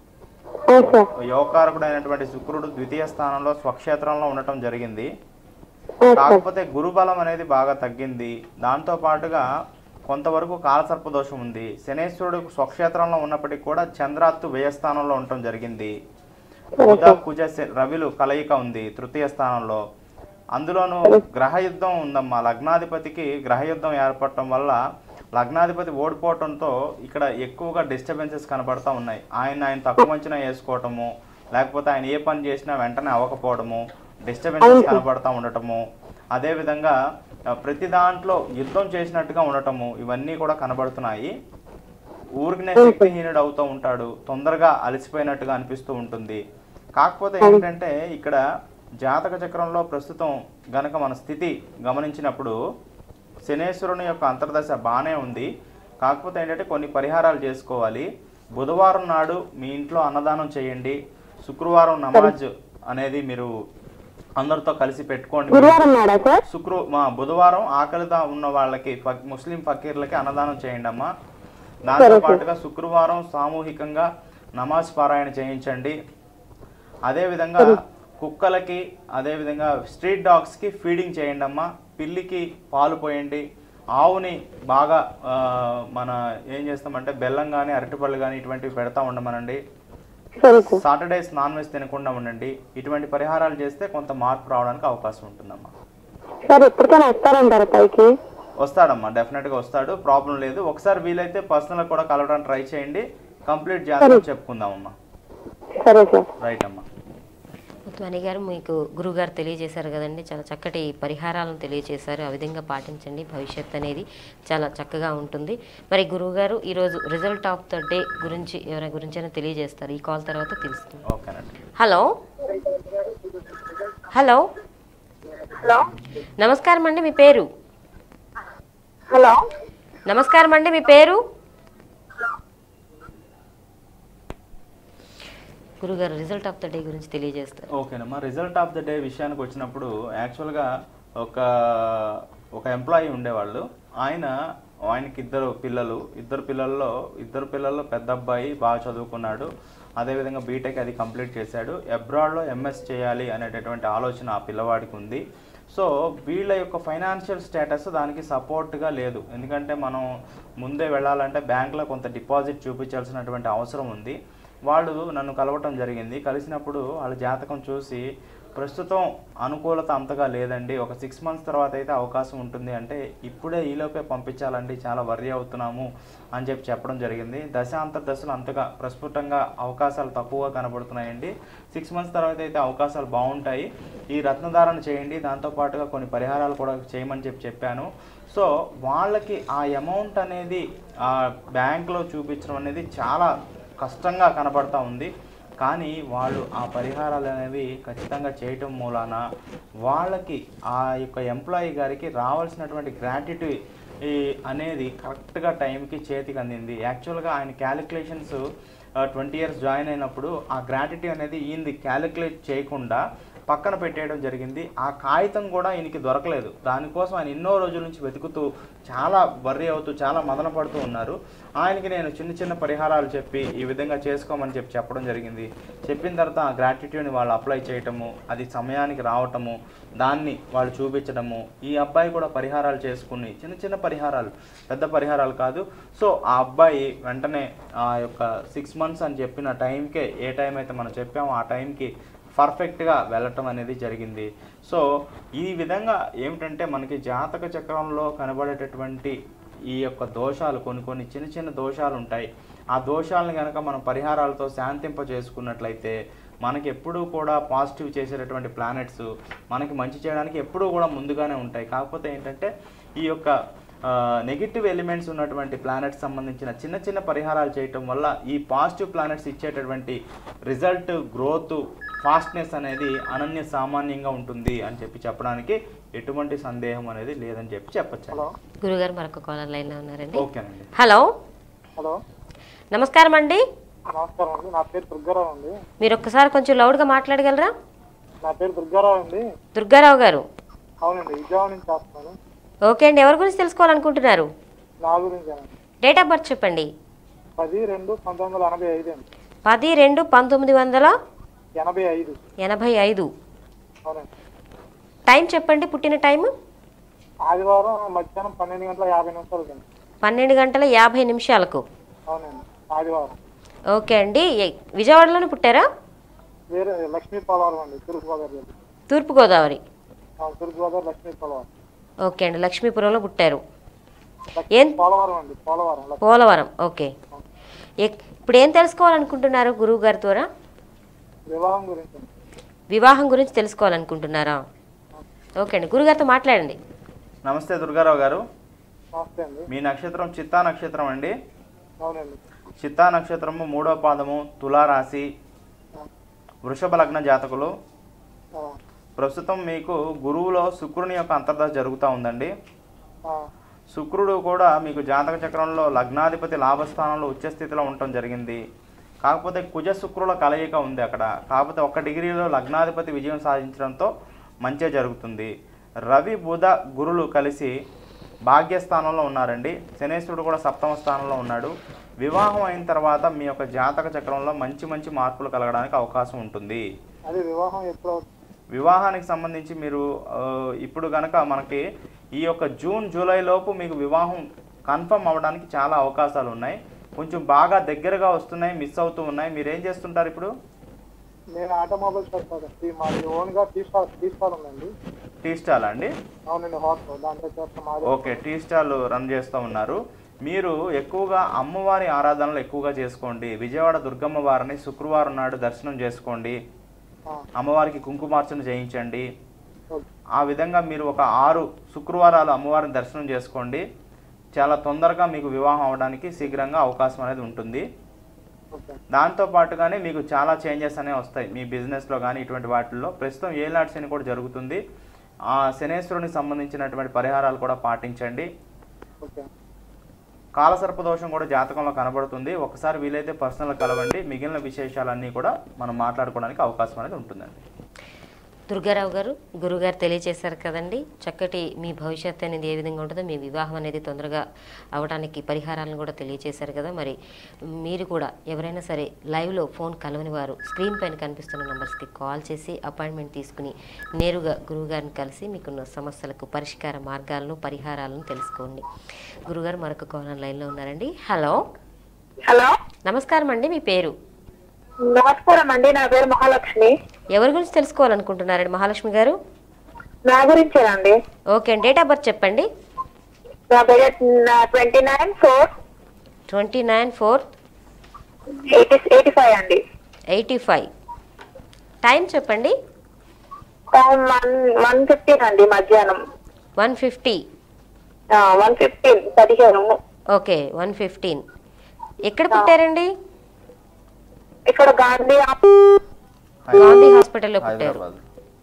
ఆ, సార్ యోగకారకుడు అయినటువంటి శుక్రుడు ద్వితీయ స్థానంలో స్వక్షేత్రంలో ఉండటం జరిగింది ఆ, సార్ కాకపోతే గురుబలం అనేది బాగా తగ్గింది దాంతో పాటుగా కొంతవరకు కాలసర్ప దోషం ఉంది శనేశ్వరుడు స్వక్షేత్రంలో ఉన్నప్పటికీ కూడా చంద్రాత్తు వ్యయస్థానంలో ఉండటం జరిగింది బుధ కుజ శ- రవిలు కలయిక ఉంది తృతీయ స్థానంలో అందులోనూ గ్రహయుద్ధం ఉందమ్మా లగ్నాధిపతికి గ్రహయుద్ధం ఏర్పడటం వల్ల లగ్నాధిపతి ఓడిపోవటంతో ఇక్కడ ఎక్కువగా డిస్టర్బెన్సెస్ కనబడతా ఉన్నాయి ఆయన ఆయన తక్కువ అంచనా వేసుకోవటము లేకపోతే ఆయన ఏ పని చేసినా వెంటనే అవ్వకపోవడము డిస్టర్బెన్సెస్ కనబడతా ఉండటము అదేవిధంగా ఆ, ప్రతి దాంట్లో యుద్ధం చేసినట్టుగా ఉండటము ఇవన్నీ కూడా కనబడుతున్నాయి ఊరికినే శక్తిహీనుడు అవుతూ ఉంటాడు తొందరగా అలసిపోయినట్టుగా అనిపిస్తూ ఉంటుంది కాకపోతే ఏంటంటే ఇక్కడ జాతక చక్రంలో ప్రస్తుతం గనక మన స్థితి గమనించినప్పుడు శనేశ్వరుని యొక్క అంతర్దశ బాగానే ఉంది కాకపోతే ఏంటంటే కొన్ని పరిహారాలు చేసుకోవాలి బుధవారం నాడు మీ ఇంట్లో అన్నదానం చేయండి శుక్రవారం నమాజ్ అనేది మీరు అందరితో కలిసి పెట్టుకోండి గురువారం నాడా సార్ శుక్ర మా బుధవారం ఆకలితో ఉన్న వాళ్ళకి ఫక్- ముస్లిం ఫకీర్లకి అన్నదానం చేయండి అమ్మా దాంతో పాటుగా శుక్రవారం సామూహికంగా నమాజ్ పారాయణ చేయించండి అదేవిధంగా కుక్కలకి అదేవిధంగా స్ట్రీట్ డాగ్స్కి ఫీడింగ్ చేయండి అమ్మా పిల్లికి పాలు పోయండి ఆవుని బాగా ఆ, మన ఏం చేస్తామంటే బెల్లం కానీ అరటిపళ్ళు కానీ ఇటువంటివి పెడతా ఉండమనండి సరే సార్ సాటర్డేస్ నాన్ వెజ్ తినకుండా ఉండండి ఇటువంటి పరిహారాలు చేస్తే కొంత మార్పు రావడానికి అవకాశం ఉంటుందమ్మా సార్ ఎప్పటికైనా వస్తారంటారా పైకి వస్తాడమ్మా డెఫినెట్గా వస్తాడు ప్రాబ్లం లేదు ఒకసారి వీలైతే పర్సనల్ కూడా కలవడానికి ట్రై చేయండి కంప్లీట్ జాతకం చెప్పుకుందామమ్మా సరే సార్ రైట్ అమ్మా ముత్వాని గారు మీకు గురుగారు తెలియజేశారు కదండి చాలా చక్కటి పరిహారాలను తెలియజేశారు ఆ విధంగా పాటించండి భవిష్యత్ అనేది చాలా చక్కగా ఉంటుంది మరి గురువుగారు ఈరోజు రిజల్ట్ ఆఫ్ ద డే గురించి ఎవరి గురించైనా తెలియజేస్తారు ఈ కాల్ తర్వాత తెలుస్తుంది ఓకేనండి హలో హలో హలో నమస్కారం అండి మీ పేరు హలో నమస్కారం అండి మీ పేరు గురుగారు రిజల్ట్ ఆఫ్ ద డే గురించి తెలియజేస్తారు ఓకేనమ్మా రిజల్ట్ ఆఫ్ ద డే విషయానికి వచ్చినప్పుడు యాక్చువల్గా ఒక ఒక ఎంప్లాయీ ఉండేవాళ్ళు ఆయన ఆయనకి ఇద్దరు పిల్లలు ఇద్దరు పిల్లల్లో ఇద్దరు పిల్లల్లో పెద్ద అబ్బాయి బాగా చదువుకున్నాడు అదేవిధంగా బీటెక్ అది కంప్లీట్ చేశాడు అబ్రాడ్లో ఎంఎస్ చేయాలి అనేటటువంటి ఆలోచన ఆ పిల్లవాడికి ఉంది సో వీళ్ళ యొక్క ఫైనాన్షియల్ స్టేటస్ దానికి సపోర్ట్గా లేదు ఎందుకంటే మనం ముందే వెళ్ళాలంటే బ్యాంక్లో కొంత డిపాజిట్ చూపించాల్సినటువంటి అవసరం ఉంది వాళ్ళు నన్ను కలవటం జరిగింది కలిసినప్పుడు వాళ్ళ జాతకం చూసి ప్రస్తుతం అనుకూలత అంతగా లేదండి ఒక సిక్స్ మంత్స్ తర్వాత అయితే అవకాశం ఉంటుంది అంటే ఇప్పుడే ఈలోపే పంపించాలండి చాలా వర్రీ అవుతున్నాము అని చెప్పి చెప్పడం జరిగింది దశాంతర దశలు అంతగా ప్రస్ఫుటంగా అవకాశాలు తక్కువగా కనబడుతున్నాయండి సిక్స్ మంత్స్ తర్వాత అయితే అవకాశాలు బాగుంటాయి ఈ రత్నధారణ చేయండి దాంతోపాటుగా కొన్ని పరిహారాలు కూడా చేయమని చెప్పి చెప్పాను సో వాళ్ళకి ఆ అమౌంట్ అనేది ఆ బ్యాంక్లో చూపించడం అనేది చాలా కష్టంగా కనబడతా ఉంది కానీ వాళ్ళు ఆ పరిహారాలు అనేవి ఖచ్చితంగా చేయటం మూలాన వాళ్ళకి ఆ యొక్క ఎంప్లాయీ గారికి రావాల్సినటువంటి గ్రాట్యుటీ అనేది కరెక్ట్గా టైంకి చేతికి అందింది యాక్చువల్గా ఆయన క్యాలిక్యులేషన్స్ ట్వంటీ ఇయర్స్ జాయిన్ అయినప్పుడు ఆ గ్రాట్యుటీ అనేది ఈయనది క్యాలిక్యులేట్ చేయకుండా పక్కన పెట్టేయడం జరిగింది ఆ కాగితం కూడా ఈయనకి దొరకలేదు దానికోసం ఆయన ఎన్నో రోజుల నుంచి వెతుకుతూ చాలా వర్రీ అవుతూ చాలా మదన పడుతూ ఉన్నారు ఆయనకి నేను చిన్న చిన్న పరిహారాలు చెప్పి ఈ విధంగా చేసుకోమని చెప్పి చెప్పడం జరిగింది చెప్పిన తర్వాత ఆ గ్రాటిట్యూడ్ని వాళ్ళు అప్లై చేయటము అది సమయానికి రావటము దాన్ని వాళ్ళు చూపించడము ఈ అబ్బాయి కూడా పరిహారాలు చేసుకుని చిన్న చిన్న పరిహారాలు పెద్ద పరిహారాలు కాదు సో ఆ అబ్బాయి వెంటనే ఆ యొక్క సిక్స్ మంత్స్ అని చెప్పిన టైంకే ఏ టైం అయితే మనం చెప్పామో ఆ టైంకి పర్ఫెక్ట్గా వెళ్ళటం అనేది జరిగింది సో ఈ విధంగా ఏమిటంటే మనకి జాతక చక్రంలో కనబడేటటువంటి ఈ యొక్క దోషాలు కొన్ని కొన్ని చిన్న చిన్న దోషాలు ఉంటాయి ఆ దోషాలను కనుక మనం పరిహారాలతో శాంతింప చేసుకున్నట్లయితే మనకి ఎప్పుడూ కూడా పాజిటివ్ చేసేటటువంటి ప్లానెట్స్ మనకి మంచి చేయడానికి ఎప్పుడూ కూడా ముందుగానే ఉంటాయి కాకపోతే ఏంటంటే ఈ యొక్క నెగిటివ్ ఎలిమెంట్స్ ఉన్నటువంటి ప్లానెట్స్ సంబంధించిన చిన్న చిన్న పరిహారాలు చేయటం వల్ల ఈ పాజిటివ్ ప్లానెట్స్ ఇచ్చేటటువంటి రిజల్ట్ గ్రోత్ ఫాస్ట్నెస్ అనేది అనన్య సామాన్యంగా ఉంటుంది అని చెప్పి చెప్పడానికి ఎటువంటి సందేహం అనేది లేదని చెప్పి చెప్పచ్చు గురుగారు మరొక కాలర్ లైన్లో ఉన్నారండి ఓకేనండి హలో హలో నమస్కారం అండి నమస్కారం అండి నా పేరు దుర్గారావు అండి మీరు ఒక్కసారి కొంచెం లౌడ్గా మాట్లాడగలరా నా పేరు దుర్గారావు అండి దుర్గారావు గారు అవునండి విజయవాడ నుంచి చేస్తున్నాను ఓకే అండి ఎవరి గురించి తెలుసుకోవాలనుకుంటున్నారు నా గురించి డేట్ ఆఫ్ బర్త్ చెప్పండి పది రెండు పంతొమ్మిది వందల ఎనభై ఐదు అండి పది రెండు పంతొమ్మిది వందల ఎనభై ఐదు ఎనభై ఐదు అవునండి టైం చెప్పండి పుట్టిన టైం ఆదివారం మధ్యాహ్నం పన్నెండు గంటల యాభై నిమిషాలకి అండి పన్నెండు గంటల యాభై నిమిషాలకు అవునండి ఆదివారం ఓకే అండి ఏ- విజయవాడలోనే పుట్టారా వేరే లక్ష్మీ పోలవరం అండి తూర్పుగోదావరి జిల్లా తూర్పుగోదావరి ఆ, తూర్పుగోదావరి లక్ష్మీ పోలవరం ఓకే అండి లక్ష్మీపురంలో పుట్టారు ఏం పోలవరం అండి పోలవరం లక్ష్మీ- పోలవరం ఓకే ఎక్- ఇప్పుడు ఏం తెలుసుకోవాలనుకుంటున్నారు గురువు గారి ద్వారా వివాహం గురించి అండి వివాహం గురించి తెలుసుకోవాలనుకుంటున్నారా ఓకే అండి గురుగారితో మాట్లాడండి నమస్తే దుర్గారావు గారు నమస్తే అండి మీ నక్షత్రం చిత్తా నక్షత్రం అండి అవునండి చిత్తా నక్షత్రము మూడో పాదము తులారాశి వృషభ లగ్న జాతకులు ఆ, ప్రస్తుతం మీకు గురువులో శుక్రుని యొక్క అంతర్దశ జరుగుతూ ఉందండి ఆ, శుక్రుడు కూడా మీకు జాతక చక్రంలో లగ్నాధిపతి లాభస్థానంలో ఉచ్చ స్థితిలో ఉండటం జరిగింది కాకపోతే కుజ శుక్రుల కలయిక ఉంది అక్కడ కాకపోతే ఒక డిగ్రీలో లగ్నాధిపతి విజయం సాధించడంతో మంచి జరుగుతుంది రవి బుధ గురులు కలిసి భాగ్యస్థానంలో ఉన్నారండి శనేశ్వరుడు కూడా సప్తమ స్థానంలో ఉన్నాడు వివాహం అయిన తర్వాత మీ యొక్క జాతక చక్రంలో మంచి మంచి మార్పులు కలగడానికి అవకాశం ఉంటుంది అది వివాహం ఎప్పుడు అవుతుంది వివాహానికి సంబంధించి మీరు ఆ, ఇప్పుడు కనుక మనకి ఈ యొక్క జూన్ జూలై లోపు మీకు వివాహం కన్ఫర్మ్ అవ్వడానికి చాలా అవకాశాలు ఉన్నాయి కొంచెం బాగా దగ్గరగా వస్తున్నాయి మిస్ అవుతూ ఉన్నాయి మీరు ఏం చేస్తుంటారు ఇప్పుడు నేను ఆటోమొబైల్స్ వస్తానండి మాది ఓన్ గా తీసుకోవాలి తీసుకోవాలండి టీ స్టాల్ అండి అవునండి హోటల్ దాంట్లో చేస్తాం మాది ఓకే టీ స్టాల్ రన్ చేస్తూ ఉన్నారు మీరు ఎక్కువగా అమ్మవారి ఆరాధనలు ఎక్కువగా చేసుకోండి విజయవాడ దుర్గమ్మ వారిని శుక్రవారం నాడు దర్శనం చేసుకోండి ఆ, అమ్మవారికి కుంకుమార్చన చేయించండి ఓకే. ఆ విధంగా మీరు ఒక ఆరు శుక్రవారాలు అమ్మవారిని దర్శనం చేసుకోండి చాలా తొందరగా మీకు వివాహం అవడానికి శీఘ్రంగా అవకాశం అనేది ఉంటుంది ఓకే దాంతో పాటుగానే మీకు చాలా చేంజెస్ అనేవి వస్తాయి మీ బిజినెస్లో కానీ ఇటువంటి వాటిల్లో ప్రస్తుతం ఏలాట్ శని కూడా జరుగుతుంది ఆ శనేశ్వరునికి సంబంధించినటువంటి పరిహారాలు కూడా పాటించండి ఓకే కాలసర్ప దోషం కూడా జాతకంలో కనబడుతుంది ఒకసారి వీలైతే పర్సనల్ కలవండి మిగిలిన విశేషాలన్నీ కూడా మనం మాట్లాడుకోవడానికి అవకాశం అనేది ఉంటుందండి దుర్గారావు గారు గురుగారు తెలియజేశారు కదండి చక్కటి మీ భవిష్యత్ అనేది ఏ విధంగా ఉంటుందో మీ వివాహం అనేది తొందరగా అవడానికి పరిహారాలను కూడా తెలియజేశారు కదా మరి మీరు కూడా ఎవరైనా సరే లైవ్లో ఫోన్ కలవని వారు స్క్రీన్ పైన కనిపిస్తున్న నంబర్స్కి కాల్ చేసి అపాయింట్మెంట్ తీసుకుని నేరుగా గురువుగారిని కలిసి మీకున్న సమస్యలకు పరిష్కార మార్గాలను పరిహారాలను తెలుసుకోండి గురుగారు మరొక కాలర్ లైన్లో ఉన్నారండి హలో హలో నమస్కారం అండి మీ పేరు నమస్కారం అండి నా పేరు మహాలక్ష్మి ఎవరి గురించి తెలుసుకోవాలనుకుంటున్నారండి మహాలక్ష్మి గారు నా గురించేనండి ఓకే డేట్ ఆఫ్ బర్త్ చెప్పండి నా పేరు twenty nine four twenty nine four eighty eighty five అండి ఎయిటీ ఫైవ్ టైం చెప్పండి టైం వన్ వన్ ఫిఫ్టీన్ అండి మధ్యాహ్నం వన్ ఫిఫ్టీ వన్ ఫిఫ్టీన్ పదిహేను ఓకే వన్ ఫిఫ్టీన్ ఎక్కడ పుట్టారండి ఇక్కడ గాంధీ గాంధీ హాస్పిటల్లో పుట్టారు హైదరాబాద్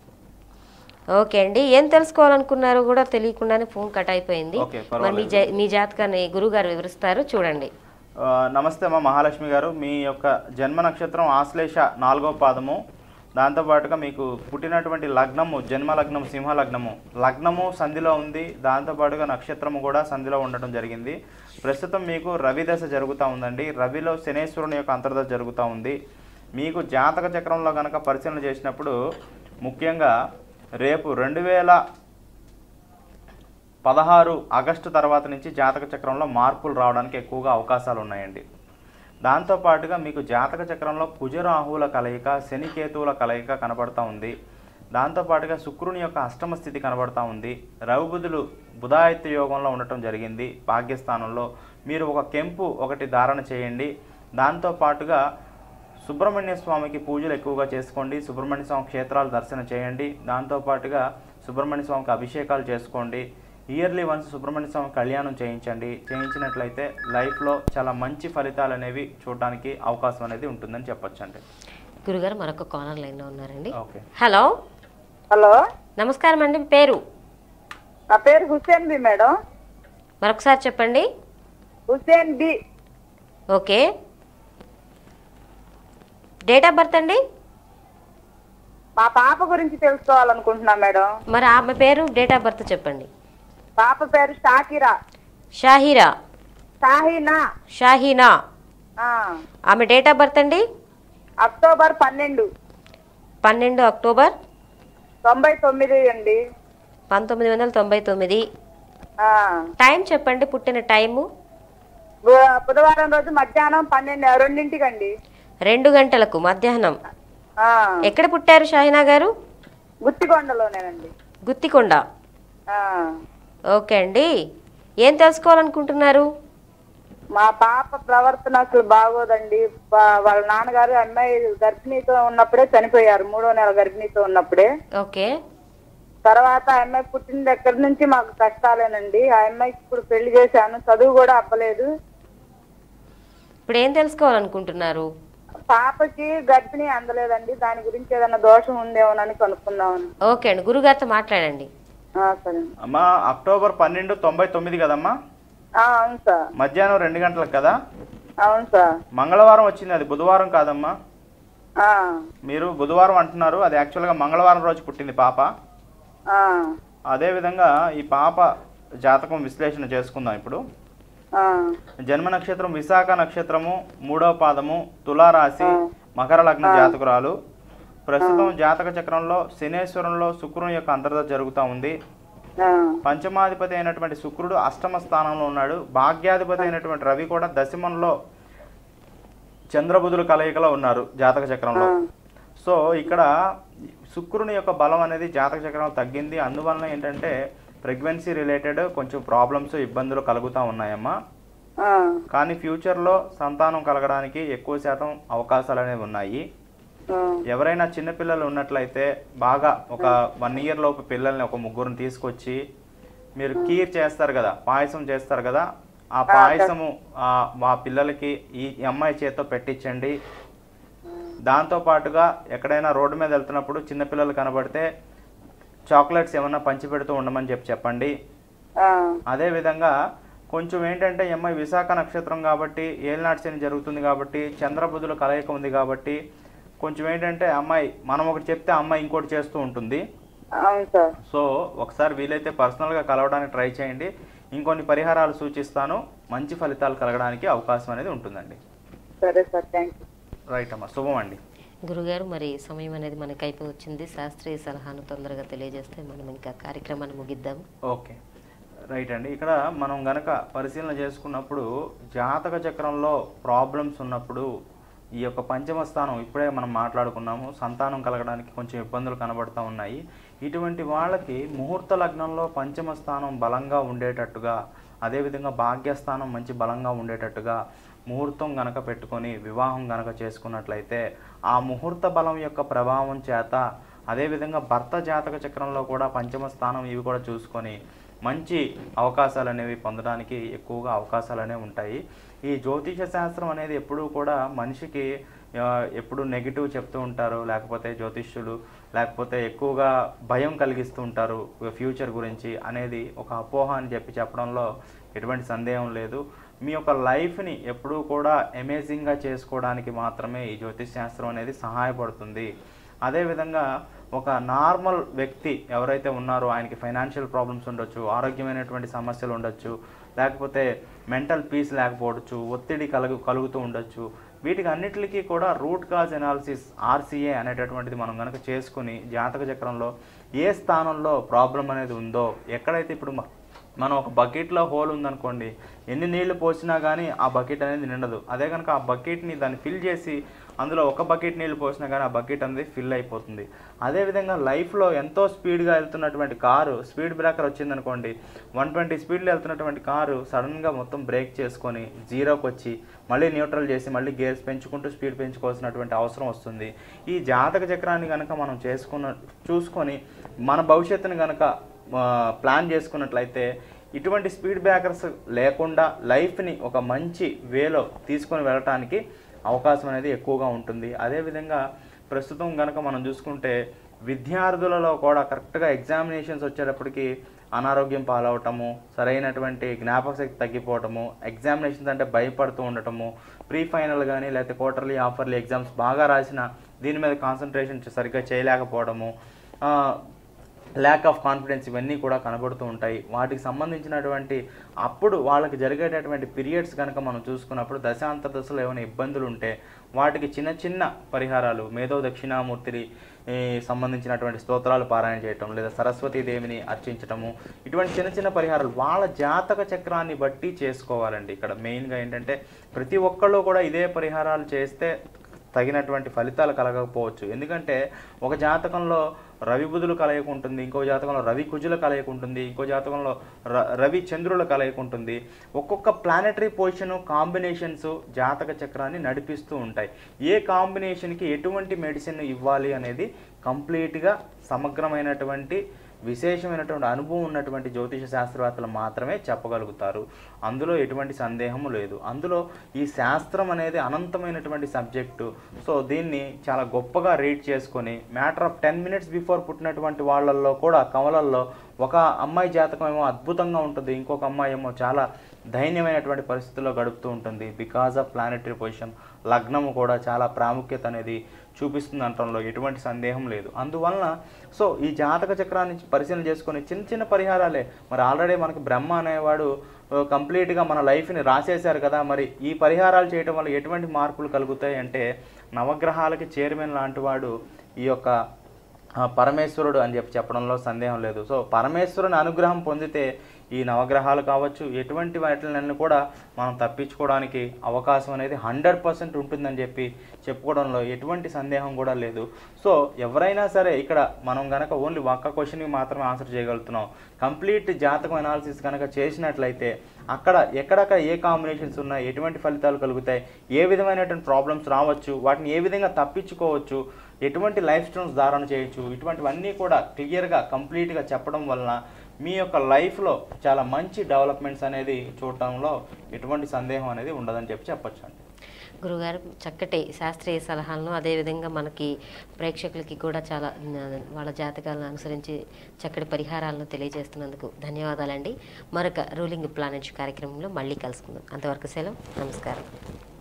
ఓకే అండి ఏం తెలుసుకోవాలనుకున్నారో కూడా తెలియకుండానే ఫోన్ కట్ అయిపోయింది ఓకే, మరి మీ జా- మీ జాతకాన్ని గురుగారు వివరిస్తారు చూడండి ఆ, నమస్తే అమ్మా మహాలక్ష్మి గారు మీ యొక్క జన్మ నక్షత్రం ఆశ్లేష నాలుగో పాదము దాంతోపాటుగా మీకు పుట్టినటువంటి లగ్నము జన్మ లగ్నం సింహ లగ్నము లగ్నము సంధిలో ఉంది దాంతోపాటుగా నక్షత్రము కూడా సంధిలో ఉండటం జరిగింది ప్రస్తుతం మీకు రవి దశ జరుగుతూ ఉందండి రవిలో శనేశ్వరుని యొక్క అంతర్దశ జరుగుతూ ఉంది మీకు జాతక చక్రంలో కనుక పరిశీలన చేసినప్పుడు ముఖ్యంగా రేపు రెండు వేల పదహారు ఆగస్టు తర్వాత నుంచి జాతక చక్రంలో మార్పులు రావడానికి ఎక్కువగా అవకాశాలు ఉన్నాయండి దాంతోపాటుగా మీకు జాతక చక్రంలో కుజరాహువుల కలయిక శనికేతువుల కలయిక కనబడతా ఉంది దాంతోపాటుగా శుక్రుని యొక్క అష్టమ స్థితి కనబడతా ఉంది రవిబుధులు బుధాయిత్య యోగంలో ఉండటం జరిగింది భాగ్యస్థానంలో మీరు ఒక కెంపు ఒకటి ధారణ చేయండి దాంతోపాటుగా సుబ్రహ్మణ్య స్వామికి పూజలు ఎక్కువగా చేసుకోండి సుబ్రహ్మణ్య స్వామి క్షేత్రాలు దర్శనం చేయండి దాంతోపాటుగా సుబ్రహ్మణ్య స్వామికి అభిషేకాలు చేసుకోండి ఇయర్లీ వన్స్ సుబ్రహ్మణ్య స్వామి కళ్యాణం చేయించండి చేయించినట్లయితే లైఫ్లో చాలా మంచి ఫలితాలు అనేవి చూడడానికి అవకాశం అనేది ఉంటుందని చెప్పొచ్చండి గురుగారు మరొక కాలర్ లైన్లో ఉన్నారండి ఓకే హలో హలో నమస్కారం అండి మీ పేరు నా పేరు హుసేన్ బి మేడం మరొకసారి చెప్పండి Hussain Bi okay date of birth అండి మా పాప గురించి తెలుసుకోవాలనుకుంటున్నా మేడం మరి ఆమె పేరు డేట్ ఆఫ్ బర్త్ చెప్పండి పాప పేరు షాకిరా షాహిరా షాహీనా షాహీనా ఆ, ఆమె డేట్ ఆఫ్ బర్త్ అండి అక్టోబర్ పన్నెండు పన్నెండు అక్టోబర్ తొంభై తొమ్మిది అండి పంతొమ్మిది వందల తొంభై తొమ్మిది ఆ, టైం చెప్పండి పుట్టిన టైము బు- బుధవారం రోజు మధ్యాహ్నం పన్నెండు రెండింటికండి రెండు గంటలకు మధ్యాహ్నం ఆ, ఎక్కడ పుట్టారు షాహినా గారు గుత్తికొండలోనేనండి గుత్తికొండ ఆ, ఓకే అండి ఏం తెలుసుకోవాలనుకుంటున్నారు మా పాప ప్రవర్తన అసలు బాగోదండి వా- వాళ్ళ నాన్నగారు అమ్మాయి గర్భిణీతో ఉన్నప్పుడే చనిపోయారు మూడో నెల గర్భిణీతో ఉన్నప్పుడే ఓకే తర్వాత ఆ అమ్మాయి పుట్టిన దగ్గర నుంచి మాకు కష్టాలేనండి ఆ అమ్మాయికి ఇప్పుడు పెళ్లి చేశాను చదువు కూడా అవ్వలేదు ఇప్పుడు ఏం తెలుసుకోవాలనుకుంటున్నారు పాపకి గర్భిణీ అందలేదండి దాని గురించి ఏదైనా దోషం ఉందేమోనని కనుక్కుందామని ఓకే అండి గురుగారితో మాట్లాడండి ఆ, సరే అమ్మా అక్టోబర్ పన్నెండు తొంభై తొమ్మిది కదమ్మా ఆ, అవును సార్ మధ్యాహ్నం రెండు గంటలకు కదా అవును సార్ మంగళవారం వచ్చింది అది బుధవారం కాదమ్మా ఆ, మీరు బుధవారం అంటున్నారు అది యాక్చువల్గా మంగళవారం రోజు పుట్టింది పాప ఆ, అదేవిధంగా ఈ పాప జాతకం విశ్లేషణ చేసుకుందాం ఇప్పుడు ఆ, జన్మ నక్షత్రం విశాఖ నక్షత్రము మూడవ పాదము తులారాశి మకర లగ్న జాతకురాలు ప్రస్తుతం జాతక చక్రంలో శనేశ్వరంలో శుక్రుని యొక్క అంతర్దశ జరుగుతూ ఉంది ఆ, పంచమాధిపతి అయినటువంటి శుక్రుడు అష్టమ స్థానంలో ఉన్నాడు భాగ్యాధిపతి అయినటువంటి రవి కూడా దశమంలో చంద్రబుధుల కలయికలో ఉన్నారు జాతక చక్రంలో సో ఇక్కడ శుక్రుని యొక్క బలం అనేది జాతక చక్రంలో తగ్గింది అందువలన ఏంటంటే ప్రెగ్నెన్సీ రిలేటెడ్ కొంచెం ప్రాబ్లమ్స్ ఇబ్బందులు కలుగుతూ ఉన్నాయమ్మా ఆ, కానీ ఫ్యూచర్లో సంతానం కలగడానికి ఎక్కువ శాతం అవకాశాలు అనేవి ఉన్నాయి ఆ, ఎవరైనా చిన్నపిల్లలు ఉన్నట్లయితే బాగా ఒక వన్ ఇయర్ లోపు పిల్లల్ని ఒక ముగ్గురిని తీసుకొచ్చి మీరు కీర్ చేస్తారు కదా పాయసం చేస్తారు కదా ఆ పాయసము ఆ మా పిల్లలకి ఈ అమ్మాయి చేత్తో పెట్టించండి దాంతో పాటుగా ఎక్కడైనా రోడ్డు మీద వెళ్తున్నప్పుడు చిన్నపిల్లలు కనబడితే చాక్లెట్స్ ఏమన్నా పంచి పెడుతూ ఉండమని చెప్పి చెప్పండి ఆ, అదేవిధంగా కొంచెం ఏంటంటే ఈ అమ్మాయి విశాఖ నక్షత్రం కాబట్టి ఏలినాటి శని జరుగుతుంది కాబట్టి చంద్రబుధుల కలయిక ఉంది కాబట్టి కొంచెం ఏంటంటే అమ్మాయి మనం ఒకటి చెప్తే అమ్మాయి ఇంకోటి చేస్తూ ఉంటుంది అవును సార్ సో ఒకసారి వీలైతే పర్సనల్గా కలవడానికి ట్రై చేయండి ఇంకొన్ని పరిహారాలు సూచిస్తాను మంచి ఫలితాలు కలగడానికి అవకాశం అనేది ఉంటుందండి సరే సార్ థ్యాంక్ యూ రైట్ అమ్మా శుభం అండి గురుగారు మరి సమయం అనేది మనకి అయిపోయి వచ్చింది శాస్త్రీయ సలహాను తొందరగా తెలియజేస్తే మనం ఇంకా కార్యక్రమాన్ని ముగిద్దాము ఓకే రైట్ అండి ఇక్కడ మనం గనక పరిశీలన చేసుకున్నప్పుడు జాతక చక్రంలో ప్రాబ్లమ్స్ ఉన్నప్పుడు ఈ యొక్క పంచమ స్థానం ఇప్పుడే మనం మాట్లాడుకున్నాము సంతానం కలగడానికి కొంచెం ఇబ్బందులు కనబడుతూ ఉన్నాయి ఇటువంటి వాళ్ళకి ముహూర్త లగ్నంలో పంచమ స్థానం బలంగా ఉండేటట్టుగా అదేవిధంగా భాగ్యస్థానం మంచి బలంగా ఉండేటట్టుగా ముహూర్తం గనక పెట్టుకొని వివాహం గనక చేసుకున్నట్లయితే ఆ ముహూర్త బలం యొక్క ప్రభావం చేత అదేవిధంగా భర్త జాతక చక్రంలో కూడా పంచమ స్థానం ఇవి కూడా చూసుకొని మంచి అవకాశాలు అనేవి పొందడానికి ఎక్కువగా అవకాశాలు అనేవి ఉంటాయి ఈ జ్యోతిష శాస్త్రం అనేది ఎప్పుడూ కూడా మనిషికి ఆ, ఎప్పుడు నెగిటివ్ చెప్తూ ఉంటారు లేకపోతే జ్యోతిష్యులు లేకపోతే ఎక్కువగా భయం కలిగిస్తూ ఉంటారు ఫ్యూచర్ గురించి అనేది ఒక అపోహ అని చెప్పి చెప్పడంలో ఎటువంటి సందేహం లేదు మీ యొక్క లైఫ్ని ఎప్పుడూ కూడా అమేజింగ్గా చేసుకోవడానికి మాత్రమే ఈ జ్యోతిష్ శాస్త్రం అనేది సహాయపడుతుంది అదేవిధంగా ఒక నార్మల్ వ్యక్తి ఎవరైతే ఉన్నారో ఆయనకి ఫైనాన్షియల్ ప్రాబ్లమ్స్ ఉండొచ్చు ఆరోగ్యమైనటువంటి సమస్యలు ఉండొచ్చు లేకపోతే మెంటల్ పీస్ లేకపోవచ్చు ఒత్తిడి కలుగు కలుగుతూ ఉండొచ్చు వీటికి అన్నిటికీ కూడా రూట్ కాజ్ ఎనాలిసిస్ ఆర్సీఏ అనేటటువంటిది మనం కనుక చేసుకుని జాతక చక్రంలో ఏ స్థానంలో ప్రాబ్లం అనేది ఉందో ఎక్కడైతే ఇప్పుడు మ- మనం ఒక బకెట్లో హోల్ ఉందనుకోండి ఎన్ని నీళ్లు పోసినా కానీ ఆ బకెట్ అనేది నిండదు అదే కనుక ఆ బకెట్ని దాన్ని ఫిల్ చేసి అందులో ఒక బకెట్ నీళ్లు పోసినా కానీ ఆ బకెట్ అనేది ఫిల్ అయిపోతుంది అదేవిధంగా లైఫ్లో ఎంతో స్పీడ్గా వెళ్తున్నటువంటి కారు స్పీడ్ బ్రేకర్ వచ్చిందనుకోండి వన్ ట్వంటీ స్పీడ్లో వెళ్తున్నటువంటి కారు సడన్గా మొత్తం బ్రేక్ చేసుకొని జీరోకి వచ్చి మళ్ళీ న్యూట్రల్ చేసి మళ్ళీ గేర్స్ పెంచుకుంటూ స్పీడ్ పెంచుకోవాల్సినటువంటి అవసరం వస్తుంది ఈ జాతక చక్రాన్ని కనుక మనం చేసుకున్న చూసుకొని మన భవిష్యత్తుని కనుక ఆ, ప్లాన్ చేసుకున్నట్లయితే ఇటువంటి స్పీడ్ బ్రేకర్స్ లేకుండా లైఫ్ని ఒక మంచి వేలో తీసుకొని వెళ్ళటానికి అవకాశం అనేది ఎక్కువగా ఉంటుంది అదేవిధంగా ప్రస్తుతం కనుక మనం చూసుకుంటే విద్యార్థులలో కూడా కరెక్ట్గా ఎగ్జామినేషన్స్ వచ్చేటప్పటికి అనారోగ్యం పాలవటము సరైనటువంటి జ్ఞాపక శక్తి తగ్గిపోవటము ఎగ్జామినేషన్స్ అంటే భయపడుతూ ఉండటము ప్రీ ఫైనల్ కానీ లేకపోతే క్వార్టర్లీ ఆఫర్లీ ఎగ్జామ్స్ బాగా రాసిన దీని మీద కాన్సన్ట్రేషన్ సరిగ్గా చేయలేకపోవడము ఆ, ల్యాక్ ఆఫ్ కాన్ఫిడెన్స్ ఇవన్నీ కూడా కనబడుతూ ఉంటాయి వాటికి సంబంధించినటువంటి అప్పుడు వాళ్ళకి జరిగేటటువంటి పీరియడ్స్ కనుక మనం చూసుకున్నప్పుడు దశాంత దశలో ఏమైనా ఇబ్బందులు ఉంటే వాటికి చిన్న చిన్న పరిహారాలు మేధో దక్షిణామూర్తిని ఈ, సంబంధించినటువంటి స్తోత్రాలు పారాయణ చేయటం లేదా సరస్వతీ దేవిని అర్చించటము ఇటువంటి చిన్న చిన్న పరిహారాలు వాళ్ళ జాతక చక్రాన్ని బట్టి చేసుకోవాలండి ఇక్కడ మెయిన్గా ఏంటంటే ప్రతి ఒక్కళ్ళు కూడా ఇదే పరిహారాలు చేస్తే తగినటువంటి ఫలితాలు కలగకపోవచ్చు ఎందుకంటే ఒక జాతకంలో రవి బుధులు కలయిక ఉంటుంది ఇంకో జాతకంలో రవి కుజుల కలయిక ఉంటుంది ఇంకో జాతకంలో ర- రవి చంద్రుల కలయిక ఉంటుంది ఒక్కొక్క ప్లానెటరీ పొజిషన్ కాంబినేషన్స్ జాతక చక్రాన్ని నడిపిస్తూ ఉంటాయి ఏ కాంబినేషన్కి ఎటువంటి మెడిసిన్ ఇవ్వాలి అనేది కంప్లీట్గా సమగ్రమైనటువంటి విశేషమైనటువంటి అనుభవం ఉన్నటువంటి జ్యోతిష శాస్త్రవేత్తలు మాత్రమే చెప్పగలుగుతారు అందులో ఎటువంటి సందేహము లేదు అందులో ఈ శాస్త్రం అనేది అనంతమైనటువంటి సబ్జెక్టు సో దీన్ని చాలా గొప్పగా రీడ్ చేసుకొని matter of ten minutes before పుట్టినటువంటి వాళ్ళల్లో కూడా కవలల్లో ఒక అమ్మాయి జాతకం ఏమో అద్భుతంగా ఉంటుంది ఇంకొక అమ్మాయి ఏమో చాలా దైన్యమైనటువంటి పరిస్థితుల్లో గడుపుతూ ఉంటుంది బికాజ్ ఆఫ్ ప్లానెటరీ పొజిషన్ లగ్నము కూడా చాలా ప్రాముఖ్యత అనేది చూపిస్తుంది అనటంలో ఎటువంటి సందేహం లేదు అందువలన సో ఈ జాతక చక్రాన్ని పరిశీలన చేసుకొని చిన్న చిన్న పరిహారాలే మరి ఆల్రెడీ మనకి బ్రహ్మ అనేవాడు ఆ, కంప్లీట్గా మన లైఫ్ని రాసేశారు కదా మరి ఈ పరిహారాలు చేయటం వల్ల ఎటువంటి మార్పులు కలుగుతాయి అంటే నవగ్రహాలకి చైర్మన్ లాంటి వాడు ఈ యొక్క ఆ, పరమేశ్వరుడు అని చెప్పి చెప్పడంలో సందేహం లేదు సో పరమేశ్వరుని అనుగ్రహం పొందితే ఈ నవగ్రహాలు కావచ్చు ఎటువంటి వాటిని కూడా మనం తప్పించుకోవడానికి అవకాశం అనేది హండ్రెడ్ పర్సెంట్ ఉంటుందని చెప్పి చెప్పుకోవడంలో ఎటువంటి సందేహం కూడా లేదు సో ఎవరైనా సరే ఇక్కడ మనం గనక ఓన్లీ ఒక్క క్వశ్చన్కి మాత్రమే ఆన్సర్ చేయగలుగుతున్నాం కంప్లీట్ జాతకం అనాలిసిస్ కనుక చేసినట్లయితే అక్కడ ఎక్కడక్కడ ఏ కాంబినేషన్స్ ఉన్నాయి ఎటువంటి ఫలితాలు కలుగుతాయి ఏ విధమైనటువంటి ప్రాబ్లమ్స్ రావచ్చు వాటిని ఏ విధంగా తప్పించుకోవచ్చు ఎటువంటి లైఫ్ స్టైల్స్ ధారణ చేయొచ్చు ఇటువంటివన్నీ కూడా క్లియర్గా కంప్లీట్గా చెప్పడం వలన మీ యొక్క లైఫ్లో చాలా మంచి డెవలప్మెంట్స్ అనేది చూడటంలో ఎటువంటి సందేహం అనేది ఉండదని చెప్పి చెప్పొచ్చు అండి గురుగారు చక్కటి శాస్త్రీయ సలహాలను అదేవిధంగా మనకి ప్రేక్షకులకి కూడా చాలా న- వాళ్ళ జాతకాలను అనుసరించి చక్కటి పరిహారాలను తెలియజేస్తున్నందుకు ధన్యవాదాలండి మరొక రూలింగ్ ప్లానెట్ కార్యక్రమంలో మళ్ళీ కలుసుకుందాం అంతవరకు సెలవు నమస్కారం